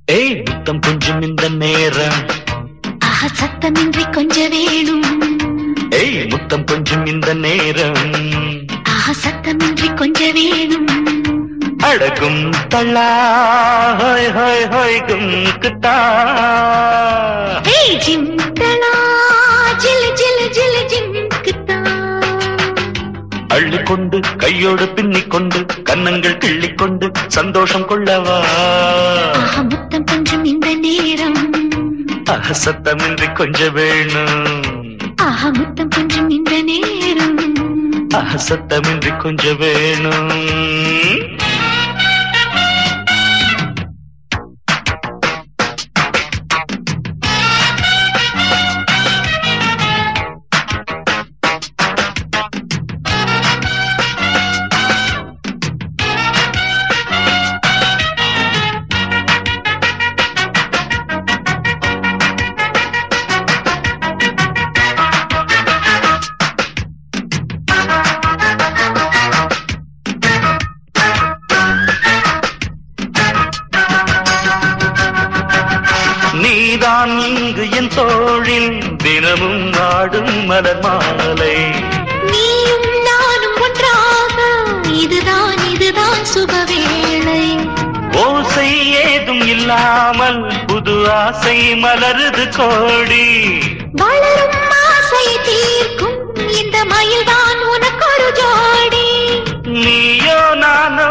ஏய் முத்தம் கொஞ்சம் இந்த நேரம் ஆஹா சத்தமின்றி கொஞ்ச வேணும் ஏய் முத்தம் கொஞ்சம் இந்த நேரம் ஆஹா சத்தமின்றி கொஞ்ச வேணும் அழகும் தள்ளா ஹோய் ஹோய் ஹோய் கும் குத்தா ஏய் ஜிம் தலா ஜில் ஜில் ஜில் ஜிம் கித்தா அள்ளிக்கொண்டு கையோடு பின்னிக்கொண்டு கன்னங்கள் கிள்ளிக்கொண்டு சந்தோஷம் கொள்ளவா ஆஹா முத்தம் கொஞ்சம் இந்த நேரம் ஆஹ், சத்தமின்றி கொஞ்சம் வேணும் ஆஹா முத்தம் கொஞ்சம் இந்த நேரம் ஆஹ், சத்தமின்றி கொஞ்சம் வேணும் நீதான் இங்கு என் தோழில் தினமும் ஆடும் மலர் மாலை நீயும் நானும் ஒன்றாக இதுதான் இதுதான் சுபவேளை ஓசை ஏதும் இல்லாமல் புது ஆசை மலருது கோடி வளரும் ஆசை தீர்க்கும் இந்த மயில்தான் உனக்கு ஒரு ஜோடி நீயோ நானோ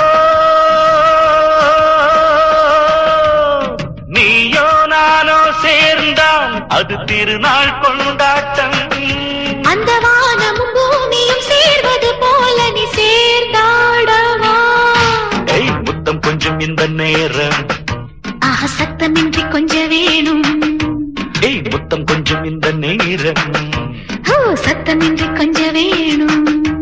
நீயோ நானோ சேர்ந்தான் அது திருநாள் கொண்டாட்டம் அந்த வானமும் பூமியும் சேர்வது போல நீ சேர்ந்தாடவா ஏய் முத்தம் கொஞ்சம் இந்த நேரம் ஆஹா சத்தமின்றி கொஞ்ச வேணும் ஏய் முத்தம் கொஞ்சம் இந்த நேரம் ஓ சத்தமின்றி கொஞ்ச வேணும்